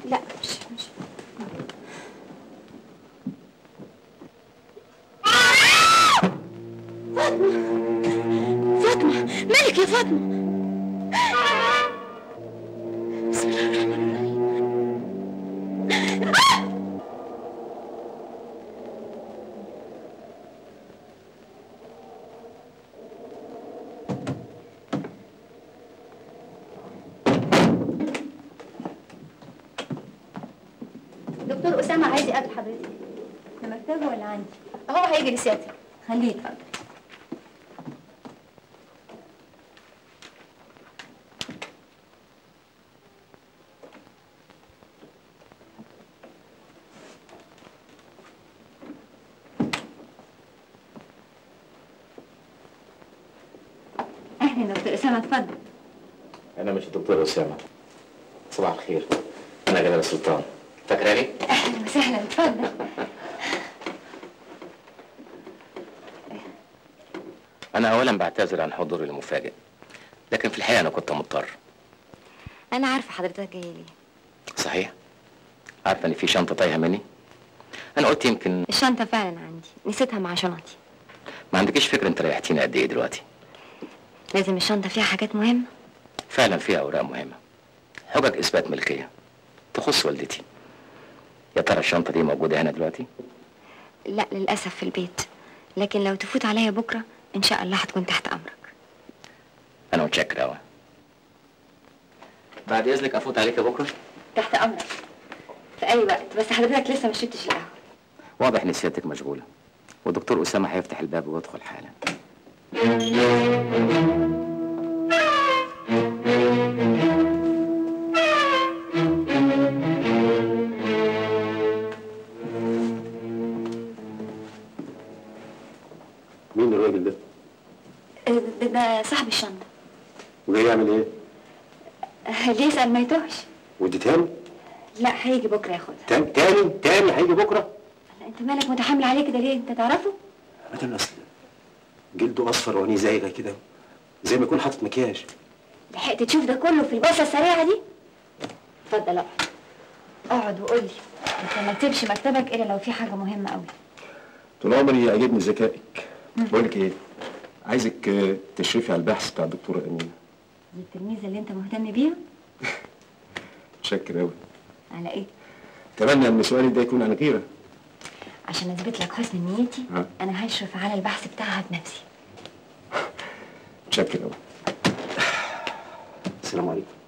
لا مش مش فاطمة فاطمة مالك يا فاطمة بسم الله الرحمن الرحيم دكتور أسامة عايز يقابل حضرتك في مكتبه ولا عندي؟ هو هيجي لسيادتك خليه يتفضل اهلا دكتور اسامه اتفضل انا مش الدكتور اسامه صباح الخير انا جلال سلطان فاكراني اهلا وسهلا اتفضل انا اولا بعتذر عن حضوري المفاجئ لكن في الحقيقه انا كنت مضطر انا عارفه حضرتك جاي ليه صحيح عارفه ان في شنطه تايهه مني انا قلت يمكن الشنطه فعلا عندي نسيتها مع شنطي ما عندكيش فكره انت ريحتيني قد ايه دلوقتي لازم الشنطه فيها حاجات مهمه فعلا فيها اوراق مهمه حجج اثبات ملكيه تخص والدتي يا ترى الشنطه دي موجوده هنا دلوقتي لا للاسف في البيت لكن لو تفوت عليا بكره ان شاء الله هتكون تحت امرك انا متشكر قوي بعد اذنك افوت عليك بكره تحت امرك في اي وقت بس حضرتك لسه ما شربتش القهوه واضح ان سيادتك مشغوله والدكتور اسامه هيفتح الباب ويدخل حالا مين الراجل ده؟ آه، ده, ده صاحب الشنطه وجاي يعمل ايه؟ آه، ليه يسال ما يتوهش ودي تاني؟ لا هيجي بكره ياخدها تاني تاني تاني هيجي بكره؟ لا انت مالك متحمل عليه كده ليه انت تعرفه ابدا اصل جلده اصفر وعينيه زايغه كده زي ما يكون حاطط مكياج لحقت تشوف ده كله في الباصه السريعه دي اتفضل اقعد اقعد وقول لي انت ما تسيبش مكتبك الا لو في حاجه مهمه قوي طول عمري يعجبني ذكائك بقول لك ايه؟ عايزك آه، تشرفي على البحث بتاع الدكتوره امينه دي التلميذه اللي انت مهتم بيها متشكر قوي على ايه اتمنى ان سؤالي ده يكون عن غيره عشان اثبت لك حسن نيتي ها؟ انا هشرف على البحث بتاعها بنفسي متشكر قوي السلام عليكم